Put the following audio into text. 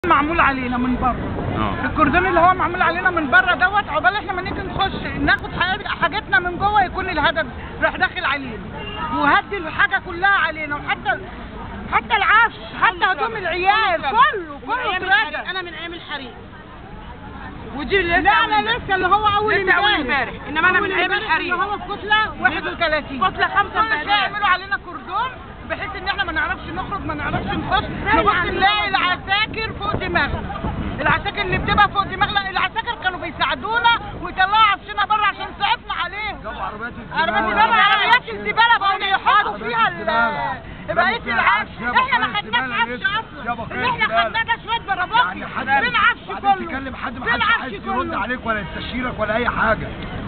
معمول علينا من بره اه الكردون اللي هو معمول علينا من بره دوت عقبال احنا ما نيجي نخش ناخد حاجة- حاجاتنا من جوه يكون الهدف راح داخل علينا وهدي الحاجه كلها علينا وحتى حتى العفش حتى هدوم العيال كله من كله ايام الحريق اترجع انا من ايام الحريق ودي لسه لا انا لسه اللي هو اول لسه أول امبارح امبارح. إنما أنا من أول أيام امبارح الحريق. اللي هو في كتله 31 كتلة خمسة كل شويه امبارح. يعملوا علينا كردون بحيث ان احنا ما نعرفش نخرج ما نعرفش نخش نبص نلاقي العساكر فوق دماغنا العساكر اللي بتبقى فوق دماغنا العساكر كانوا بيساعدونا ويطلعوا عفشنا بره عشان صعبنا عليهم عربيات عربيات الزبالة عربيات الزبالة بقوا يحطوا فيها ال- بقية العفش احنا ما خدناش عفش اصلا اللي احنا خدناه ده شوية برباطي يعني حد فين عفش بعدين كله تكلم حد ما فين حدش عفش عايز يرد كله عليك ولا يستشيرك ولا اي حاجه